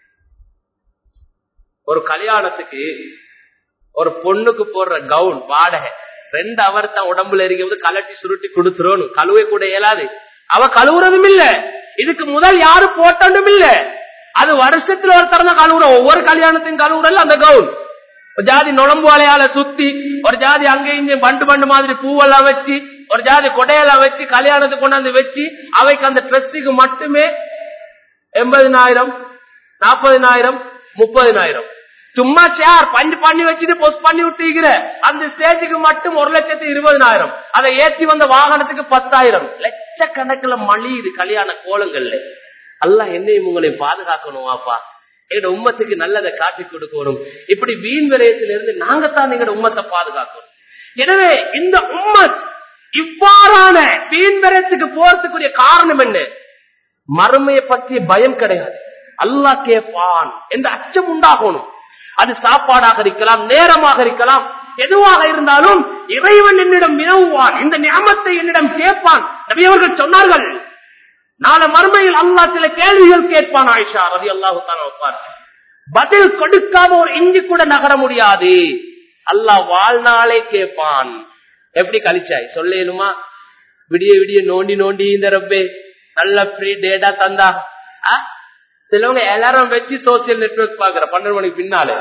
ஒரு கல்யாணத்துக்கு ஒரு பொண்ணுக்கு போடுற கவுன் வாடகை ரெண்டு அவர் தான் உடம்புல இருக்கும்போது கலட்டி சுருட்டி கொடுத்துரும் கழுவை கூட இயலாது அவ கழுவுறதும் இல்ல இதுக்கு முதல் யாரு போட்டதும் இல்ல அது வருஷத்துல ஒருத்தர் தான் கழுவுற ஒவ்வொரு கல்யாணத்தையும் கழுவுறல அந்த கவுன் ஒரு ஜாதி நுழம்பு வலையால சுத்தி ஒரு ஜாதி அங்க இங்க பண்டு பண்டு மாதிரி பூவெல்லாம் வச்சு ஒரு ஜாதி கொடையெல்லாம் வச்சு கல்யாணத்துக்கு கொண்டாந்து வச்சு அவைக்கு அந்த ட்ரெஸ்ஸுக்கு மட்டுமே எண்பதினாயிரம் நாற்பதினாயிரம் முப்பதினாயிரம் சும்மா சேர் பஞ்சு பண்ணி வச்சுட்டு பொஸ் பண்ணி விட்டுக்கிற அந்த ஸ்டேஜுக்கு மட்டும் ஒரு லட்சத்து இருபதினாயிரம் அதை ஏற்றி வந்த வாகனத்துக்கு பத்தாயிரம் லட்சக்கணக்கில் மலியுது கல்யாண கோலங்கள்ல அல்ல என்னையும் உங்களையும் பாதுகாக்கணும் அப்பா எங்க உம்மத்துக்கு நல்லதை காட்டி கொடுக்கணும் இப்படி வீண் விரயத்திலிருந்து நாங்கத்தான் எங்க உம்மத்தை பாதுகாக்கணும் எனவே இந்த உம்மத் இவ்வாறான வீண் விரயத்துக்கு போறதுக்குரிய காரணம் என்ன மறுமையை பற்றிய பயம் கிடையாது அல்லாஹ் கேட்பான் என்ற அச்சம் உண்டாகணும் அது சாப்பாடாக இருக்கலாம் நேரமாக இருக்கலாம் எதுவாக இருந்தாலும் இறைவன் என்னிடம் வினவுவான் இந்த ஞாபகத்தை என்னிடம் கேட்பான் நபியவர்கள் சொன்னார்கள் நாளை மறுமையில் அல்லாஹ் சில கேள்விகள் கேட்பான் ஆயிஷா ரதி அல்லாஹு வைப்பார் பதில் கொடுக்காம ஒரு இஞ்சி கூட நகர முடியாது அல்லாஹ் வாழ்நாளே கேட்பான் எப்படி கழிச்சாய் சொல்லேனுமா விடிய விடிய நோண்டி நோண்டி இந்த ரப்பே நல்ல ஃப்ரீ டேட்டா தந்தா ஆ? சிலவங்க எல்லாரும் வச்சு சோசியல் நெட்வொர்க் பாக்குற பன்னெண்டு மணிக்கு பின்னாலே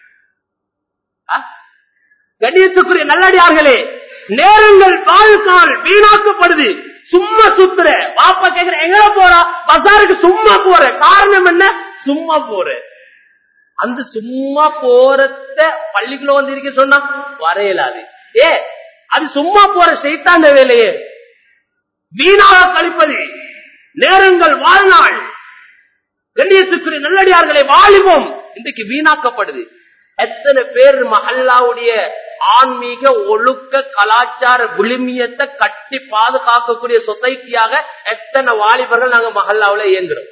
ஆ? கண்ணியத்துக்குரிய நல்லடியார்களே நேரங்கள் வாழ்க்கால் வீணாக்கப்படுது சும்மா சுத்துற பாப்பா கேக்குற எங்க போறா பசாருக்கு சும்மா போற காரணம் என்ன சும்மா போற அந்த சும்மா போறத பள்ளிக்குள்ள வந்து இருக்க சொன்னா வரையலாது ஏ அது சும்மா போற செய்தாண்ட வேலையே வீணாக கழிப்பது நேரங்கள் வாழ்நாள் கண்ணியத்துக்குரிய நல்லடியார்களை வாலிபம் இன்றைக்கு வீணாக்கப்படுது எத்தனை பேர் மஹல்லாவுடைய ஆன்மீக ஒழுக்க கலாச்சார விளிமியத்தை கட்டி பாதுகாக்கக்கூடிய சொசைட்டியாக எத்தனை வாலிபர்கள் நாங்க மஹல்லாவுல இயங்குறோம்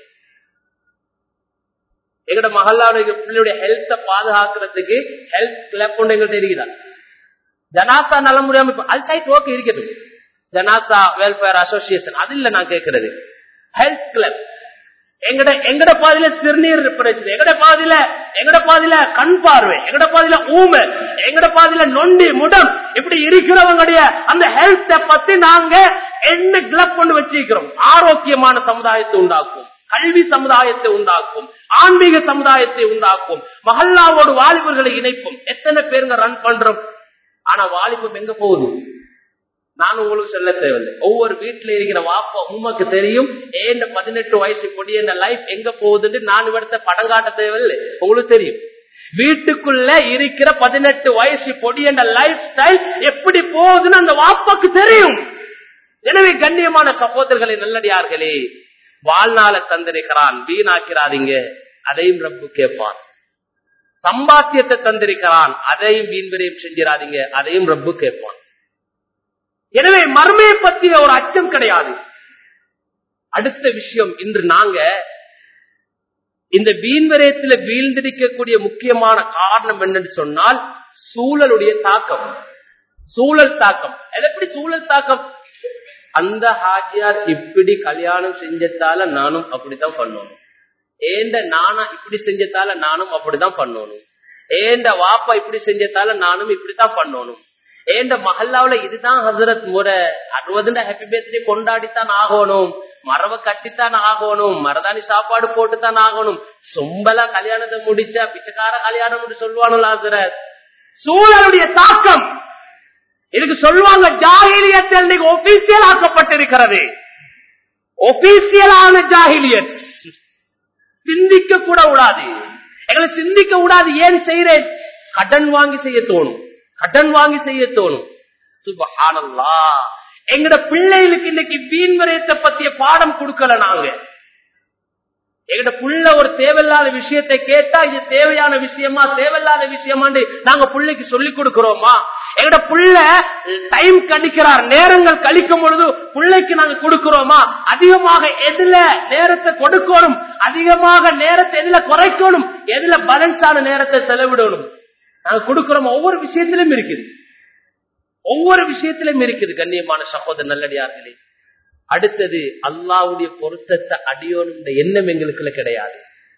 எங்கட மஹல்லாவுடைய பிள்ளையுடைய ஹெல்த்த பாதுகாக்கிறதுக்கு ஹெல்த் கிளப் ஒன்று எங்கள்கிட்ட இருக்கிறார் ஜனாசா நல முடியாம இப்ப அது டைட் ஓகே இருக்கட்டும் ஜனாசா வெல்ஃபேர் அசோசியேஷன் அது இல்ல நான் கேட்கறது ஹெல்த் கிளப் எங்கட எங்கட பாதியில சிறுநீர் பிரச்சனை எங்கட பாதியில எங்கட பாதியில கண் பார்வை எங்கட பாதியில ஊமை எங்கட பாதியில நொண்டி முடம் இப்படி இருக்கிறவங்களுடைய அந்த ஹெல்த்த பத்தி நாங்க என்ன கிளப் கொண்டு வச்சிருக்கிறோம் ஆரோக்கியமான சமுதாயத்தை உண்டாக்கும் கல்வி சமுதாயத்தை உண்டாக்கும் ஆன்மீக சமுதாயத்தை உண்டாக்கும் மஹல்லாவோடு வாலிபர்களை இணைக்கும் எத்தனை பேருங்க ரன் பண்றோம் ஆனா வாலிபம் எங்க போகுது நான் உங்களுக்கு சொல்ல தேவையில்லை ஒவ்வொரு வீட்டுல இருக்கிற வாப்பா உண்மைக்கு தெரியும் ஏண்ட பதினெட்டு வயசு பொடிய லைஃப் எங்க போகுதுன்னு நான் இவரத்த படம் காட்ட தேவையில்லை உங்களுக்கு தெரியும் வீட்டுக்குள்ள இருக்கிற பதினெட்டு வயசு பொடிய லைஃப் ஸ்டைல் எப்படி போகுதுன்னு அந்த வாப்பாக்கு தெரியும் எனவே கண்ணியமான சகோதரர்களை நல்லடியார்களே வாழ்நாள தந்திருக்கிறான் வீணாக்கிறாதீங்க அதையும் ரப்பு கேட்பான் சம்பாத்தியத்தை தந்திருக்கிறான் அதையும் வீண் விரையும் செஞ்சிடாதீங்க அதையும் ரப்பு கேட்பான் எனவே மர்மையை பற்றிய ஒரு அச்சம் கிடையாது அடுத்த விஷயம் இன்று நாங்க இந்த வீண்வரயத்துல வீழ்ந்திருக்கக்கூடிய முக்கியமான காரணம் என்னன்னு சொன்னால் சூழலுடைய தாக்கம் சூழல் தாக்கம் அது எப்படி சூழல் தாக்கம் அந்த ஹாஜியார் இப்படி கல்யாணம் செஞ்சதால நானும் அப்படித்தான் பண்ணணும் ஏண்ட நானா இப்படி செஞ்சதால நானும் அப்படிதான் பண்ணணும் ஏண்ட வாப்பா இப்படி செஞ்சதால நானும் இப்படித்தான் பண்ணணும் ஏண்ட மஹல்லாவுல இதுதான் ஹசரத் முறை அறுபதுண்ட ஹாப்பி பர்த்டே கொண்டாடித்தான் ஆகணும் மரவ கட்டித்தான் ஆகணும் மரதாணி சாப்பாடு போட்டுத்தான் ஆகணும் சொம்பலா கல்யாணத்தை முடிச்சா பிச்சைக்கார கல்யாணம் சொல்லுவானுல ஹசரத் சூழலுடைய தாக்கம் இதுக்கு சொல்லுவாங்க ஜாகிலியத்தில் இன்னைக்கு ஒபிசியல் ஆக்கப்பட்டிருக்கிறது ஒபிசியலான ஜாகிலியத் சிந்திக்க கூட கூடாது எங்களை சிந்திக்க கூடாது ஏன் செய்யறேன் கடன் வாங்கி செய்ய தோணும் கடன் வாங்கி செய்ய தோணும் சுபஹானல்லா எங்கட பிள்ளைகளுக்கு இன்னைக்கு வீண் விரயத்தை பத்திய பாடம் கொடுக்கல நாங்க எங்கட புள்ள ஒரு தேவையில்லாத விஷயத்தை கேட்டா இது தேவையான விஷயமா தேவையில்லாத விஷயமான்னு நாங்க பிள்ளைக்கு சொல்லி கொடுக்கிறோமா எங்கட புள்ள டைம் கழிக்கிறார் நேரங்கள் கழிக்கும் பொழுது பிள்ளைக்கு நாங்க கொடுக்கிறோமா அதிகமாக எதுல நேரத்தை கொடுக்கணும் அதிகமாக நேரத்தை எதுல குறைக்கணும் எதுல பேலன்ஸான நேரத்தை செலவிடணும் நாங்க கொடுக்கிறோம் ஒவ்வொரு விஷயத்திலும் இருக்குது ஒவ்வொரு விஷயத்திலும் இருக்குது கண்ணியமான சகோதர நல்லடியார்களே அடுத்தது அல்லாவுடைய பொருத்தத்தை அடியோனும் எண்ணம் எங்களுக்குள்ள கிடையாது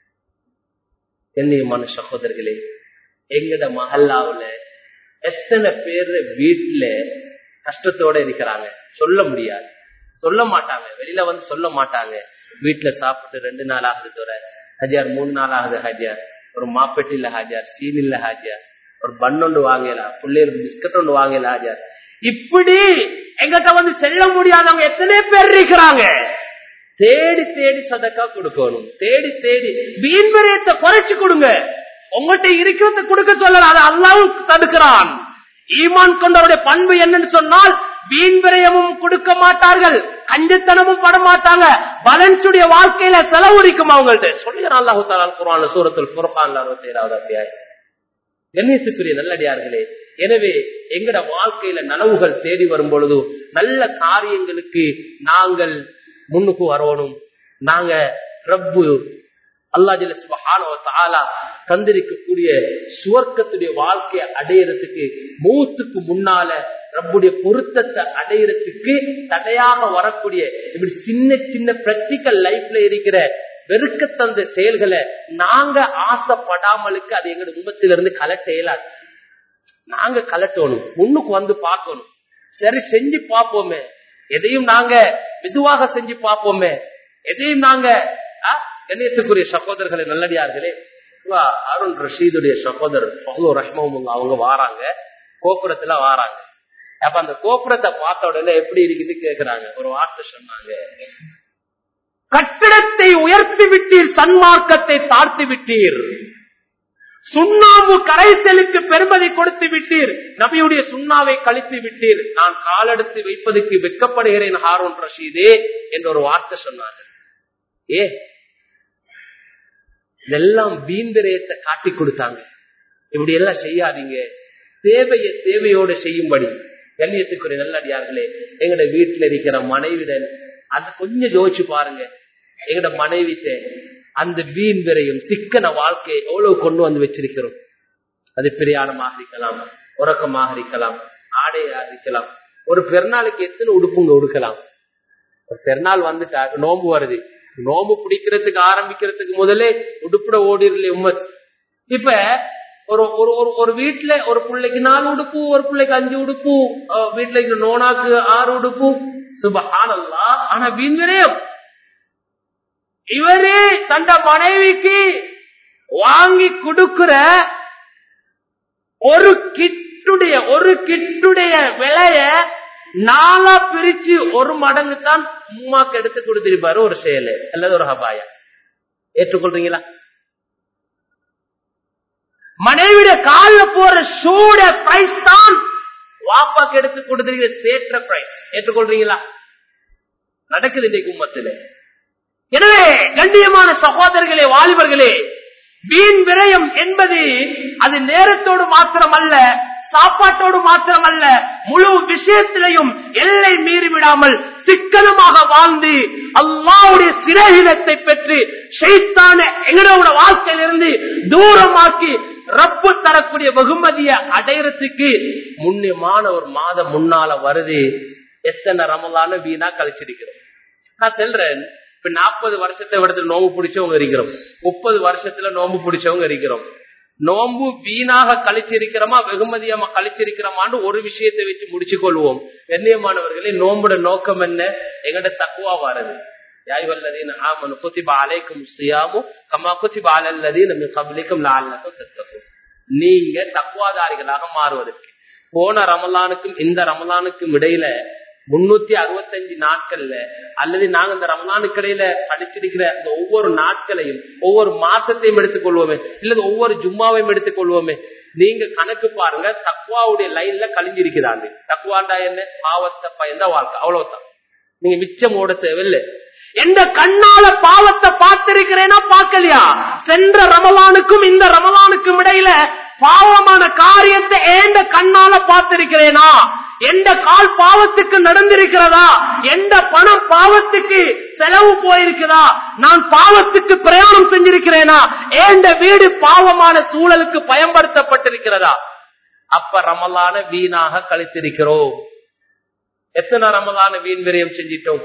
கண்ணியமான சகோதரர்களே எங்கட மஹல்லாவுல எத்தனை பேர் வீட்டுல கஷ்டத்தோட இருக்கிறாங்க சொல்ல முடியாது சொல்ல மாட்டாங்க வெளியில வந்து சொல்ல மாட்டாங்க வீட்டுல சாப்பிட்டு ரெண்டு நாள் ஆகுது தோற ஹஜார் மூணு நாள் ஆகுது ஹஜார் ஒரு மாப்பெட்டில ஹாஜார் சீனில்ல ஹாஜார் ஒரு பண்ணொண்டு வாங்கலாம் பிள்ளைகளுக்கு பிஸ்கட் ஒன்று வாங்கலாம் ஹாஜார் இப்படி எங்கிட்ட வந்து செல்ல முடியாதவங்க எத்தனை பேர் இருக்கிறாங்க தேடி தேடி சதக்கா கொடுக்கணும் தேடி தேடி வீண் விரயத்தை குறைச்சு கொடுங்க உங்கள்கிட்ட இருக்கிறத கொடுக்க சொல்லல அதை அல்லாவும் தடுக்கிறான் ஈமான் கொண்டவருடைய பண்பு என்னன்னு சொன்னால் வீண் விரயமும் கொடுக்க மாட்டார்கள் கஞ்சத்தனமும் பட மாட்டாங்க பலன்ஸுடைய வாழ்க்கையில செலவழிக்கும் அவங்கள்ட்ட சொல்லுகிறான் அல்லாஹு தாலால் குரான் சூரத்தில் புறப்பான் அறுபத்தி ஏழாவது அத்தியாயம் கண்ணியத்துக்குரிய நல்லடியார்களே எனவே எங்கட வாழ்க்கையில நனவுகள் தேடி வரும் பொழுது நல்ல காரியங்களுக்கு நாங்கள் முன்னுக்கு வரணும் நாங்க ரப்பு அல்லாஜில சுபஹான தந்திருக்கக்கூடிய சுவர்க்கத்துடைய வாழ்க்கையை அடையறதுக்கு மூத்துக்கு முன்னால ரப்புடைய பொருத்தத்தை அடையறதுக்கு தடையாக வரக்கூடிய இப்படி சின்ன சின்ன பிராக்டிக்கல் லைஃப்ல இருக்கிற வெறுக்க தந்த செயல்களை நாங்க ஆசைப்படாமலுக்கு அது எங்க உண்மத்திலிருந்து கலட்ட இயலாது நாங்க கலட்டணும் முன்னுக்கு வந்து பார்க்கணும் சரி செஞ்சு பார்ப்போமே எதையும் நாங்க மெதுவாக செஞ்சு பார்ப்போமே எதையும் நாங்க கணேசத்துக்குரிய சகோதரர்களை நல்லடியார்களே அருண் ரஷீதுடைய சகோதரர் பகுலோ ரஹ்மமுல்லா அவங்க வாராங்க கோபுரத்துல வாராங்க அப்ப அந்த கோபுரத்தை பார்த்த உடனே எப்படி இருக்குது கேக்குறாங்க ஒரு வார்த்தை சொன்னாங்க கட்டிடத்தை உயர்த்தி விட்டீர் சன்மார்க்கத்தை தாழ்த்தி விட்டீர் சுண்ணாம்பு கரைசலுக்கு பெருமதி கொடுத்து விட்டீர் நபியுடைய சுண்ணாவை கழித்து விட்டீர் நான் காலெடுத்து வைப்பதற்கு வெக்கப்படுகிறேன் ஹாரூன் ரஷீதே என்ற ஒரு வார்த்தை சொன்னார்கள் ஏ இதெல்லாம் வீண்பிரயத்தை காட்டி கொடுத்தாங்க இப்படி எல்லாம் செய்யாதீங்க தேவையை தேவையோட செய்யும்படி கண்ணியத்துக்குரிய நல்லடியார்களே எங்கட வீட்டுல இருக்கிற மனைவிடன் அது கொஞ்சம் யோசிச்சு பாருங்க எங்கட மனைவிட்ட அந்த வீண் விரையும் சிக்கன வாழ்க்கையை எவ்வளவு கொண்டு வந்து வச்சிருக்கிறோம் அது பிரயாணமாக இருக்கலாம் உறக்கமாக இருக்கலாம் ஆடையாக இருக்கலாம் ஒரு பெருநாளுக்கு எத்தனை உடுப்புங்க உடுக்கலாம் ஒரு பெருநாள் வந்துட்டா நோம்பு வருது நோம்பு பிடிக்கிறதுக்கு ஆரம்பிக்கிறதுக்கு முதலே உடுப்புட ஓடிரல உம்மத் இப்ப ஒரு ஒரு ஒரு ஒரு வீட்டுல ஒரு பிள்ளைக்கு நாலு உடுப்பு ஒரு பிள்ளைக்கு அஞ்சு உடுப்பு வீட்டுல நோனாக்கு ஆறு உடுப்பு சுபஹானல்லா ஆனா வீண் விரயம் இவரு தந்த மனைவிக்கு வாங்கி கொடுக்கிற ஒரு கிட்டுடைய ஒரு கிட்டுடைய விலைய நாலா பிரிச்சு ஒரு மடங்கு தான் உமாக்கு எடுத்து கொடுத்திருப்பாரு ஒரு செயல் அல்லது ஒரு ஹபாயா ஏற்றுக்கொள்றீங்களா மனைவிட கால போற சூட பிரைஸ் தான் வாப்பாக்கு எடுத்து கொடுத்திருக்கிற சேற்ற பிரைஸ் ஏற்றுக்கொள்றீங்களா நடக்குது இன்னைக்கு உம்மத்துல எனவே கண்ணியமான சகோதரர்களே வாலிபர்களே வீண் விரயம் என்பது அது நேரத்தோடு மாத்திரம் அல்ல சாப்பாட்டோடு மாத்திரம் அல்ல முழு விஷயத்திலையும் எல்லை மீறிவிடாமல் சிக்கனமாக வாழ்ந்து அல்லாவுடைய சிறகிலத்தை பெற்று செய்தான எங்களோட வாழ்க்கையிலிருந்து தூரமாக்கி ரப்பு தரக்கூடிய வெகுமதியை அடையறதுக்கு முன்னியமான ஒரு மாதம் முன்னால வருது எத்தனை ரமலான வீணா கழிச்சிருக்கிறோம் நான் சொல்றேன் இப்ப நாற்பது வருஷத்தை விடத்துல நோம்பு பிடிச்சவங்க இருக்கிறோம் முப்பது வருஷத்துல நோம்பு பிடிச்சவங்க இருக்கிறோம் நோம்பு வீணாக கழிச்சிருக்கிறோமா வெகுமதியமா கழிச்சிருக்கிறோமான்னு ஒரு விஷயத்தை வச்சு முடிச்சு கொள்வோம் கண்ணியமானவர்களே நோம்புட நோக்கம் என்ன எங்கட தக்குவா வாரது யாய்வல்லதீன் ஆமனு குத்திபா அலைக்கும் சியாமு கமா குத்திபா அலல்லதீன் கபலிக்கும் லால்லக்கும் தத்தக்கும் நீங்க தக்குவாதாரிகளாக மாறுவதற்கு போன ரமலானுக்கும் இந்த ரமலானுக்கும் இடையில முன்னூத்தி அறுபத்தஞ்சு நாட்கள்ல அல்லது நாங்க இந்த ரமலானுக்கு இடையில படிச்சிருக்கிற அந்த ஒவ்வொரு நாட்களையும் ஒவ்வொரு மாசத்தையும் எடுத்துக்கொள்வோமே இல்லது ஒவ்வொரு ஜும்மாவையும் எடுத்துக்கொள்வோமே நீங்க கணக்கு பாருங்க தக்குவாவுடைய லைன்ல கழிஞ்சிருக்கிறாங்க தக்குவாண்டா என்ன பாவத்தை பயந்த வாழ்க்கை அவ்வளவுதான் நீங்க மிச்சம் ஓட தேவையில்லை எந்த கண்ணால பாவத்தை பார்த்திருக்கிறேனா பார்க்கலையா சென்ற ரமலானுக்கும் இந்த ரமலானுக்கும் இடையில பாவமான காரியத்தை ஏண்ட கண்ணால பார்த்திருக்கிறேனா எந்த கால் பாவத்துக்கு நடந்திருக்கிறதா எந்த பணம் பாவத்துக்கு செலவு போயிருக்கிறதா நான் பாவத்துக்கு பிரயாணம் செஞ்சிருக்கிறேனா ஏண்ட வீடு பாவமான சூழலுக்கு பயன்படுத்தப்பட்டிருக்கிறதா அப்ப ரமலான வீணாக கழித்திருக்கிறோம் எத்தனை ரமலான வீண் விரயம் செஞ்சிட்டோம்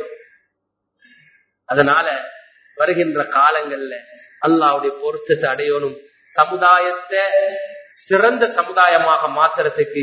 அதனால வருகின்ற காலங்கள்ல அல்லாவுடைய பொருத்தத்தை அடையணும் சமுதாயத்தை சிறந்த சமுதாயமாக மாத்துறதுக்கு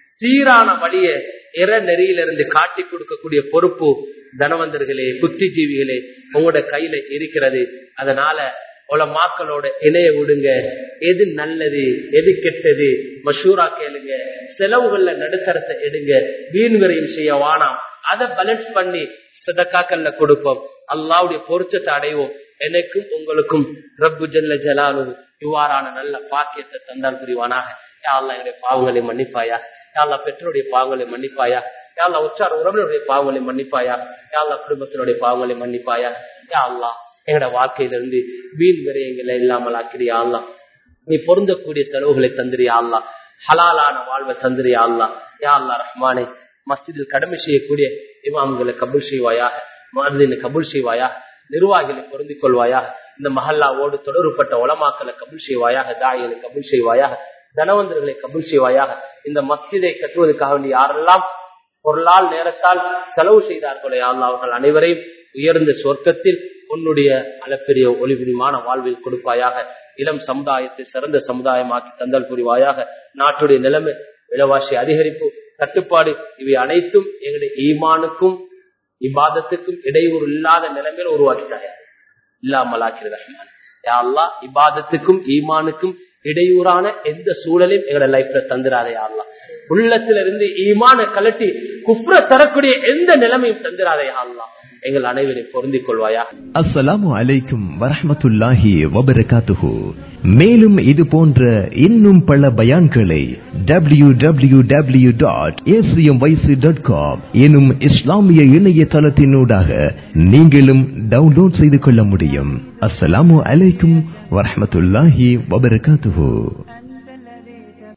சீரான வழிய இற நெறியிலிருந்து காட்டி கொடுக்கக்கூடிய பொறுப்பு தனவந்தர்களே புத்திஜீவிகளே உங்களோட கையில இருக்கிறது அதனால உலமாக்களோட இணைய விடுங்க எது நல்லது எது கெட்டது மஷூரா கேளுங்க செலவுகள்ல நடுத்தரத்தை எடுங்க வீண் விரையும் செய்ய வானாம் அதை பேலன்ஸ் பண்ணி சதக்காக்கள்ல கொடுப்போம் அல்லாவுடைய பொருத்தத்தை அடைவோம் எனக்கும் உங்களுக்கும் ரப்பு ஜல்ல ஜலாலு இவ்வாறான நல்ல பாக்கியத்தை தந்தால் புரிவானாக யாழ்லா என்னுடைய பாவங்களை மன்னிப்பாயா யாழ்லா பெற்றோருடைய பாவங்களை மன்னிப்பாயா யாழ்லா உற்றார் உறவினருடைய பாவங்களை மன்னிப்பாயா யாழ்லா குடும்பத்தினுடைய பாவங்களை மன்னிப்பாயா யாழ்லா எங்களோட வாழ்க்கையிலிருந்து வீண் விரயங்களை இல்லாமல் ஆக்கிறியா அல்லா நீ பொருந்தக்கூடிய செலவுகளை தந்திரியா அல்லா ஹலாலான வாழ்வை தந்திரியா அல்லா யா அல்லா ரஹ்மானே மஸ்ஜிதில் கடமை செய்யக்கூடிய இமாம்களை கபுல் செய்வாயாக மருதினை கபுல் செய்வாயாக நிர்வாகிகளை பொருந்திக் கொள்வாயாக இந்த மஹல்லாவோடு தொடர்புப்பட்ட உலமாக்களை கபுல் செய்வாயாக தாயிகளை கபுல் செய்வாயாக தனவந்தர்களை கபுல் செய்வாயாக இந்த மஸ்ஜிதை கட்டுவதற்காக வேண்டிய யாரெல்லாம் பொருளால் நேரத்தால் செலவு செய்தார்களோ யாரெல்லாம் அவர்கள் அனைவரையும் உயர்ந்த சொர்க்கத்தில் உன்னுடைய அளப்பெரிய ஒளிபுரிமான வாழ்வில் கொடுப்பாயாக இளம் சமுதாயத்தை சிறந்த சமுதாயமாக்கி தந்தல் புரிவாயாக நாட்டுடைய நிலைமை விலைவாசி அதிகரிப்பு கட்டுப்பாடு இவை அனைத்தும் எங்களுடைய ஈமானுக்கும் இபாதத்துக்கும் இடையூறு இல்லாத நிலைமையில உருவாக்கிட்டாயா இல்லாமல் ஆக்கிறது ரஹ்மான் யாழ்லா இபாதத்துக்கும் ஈமானுக்கும் இடையூறான எந்த சூழலையும் எங்களோட லைஃப்ல தந்துடாதே யாழ்லா உள்ளத்துல இருந்து ஈமான கலட்டி குப்ர தரக்கூடிய எந்த நிலைமையும் தந்துடாதே யாழ்லா எங்கள் அனைவரையும் பொருந்திக் கொள்வாயா அஸ்ஸலாமு அலைக்கும் வரஹ்மத்துல்லாஹி வபரகாத்துஹு மேலும் இது போன்ற இன்னும் பல பயான்களை W W W dot dot com எனும் இஸ்லாமிய இணையதளத்தினூடாக நீங்களும் டவுன்லோட் செய்து கொள்ள முடியும் அஸ்ஸலாமு அலைக்கும் வரஹ்மத்துல்லாஹி வபரகாத்துஹு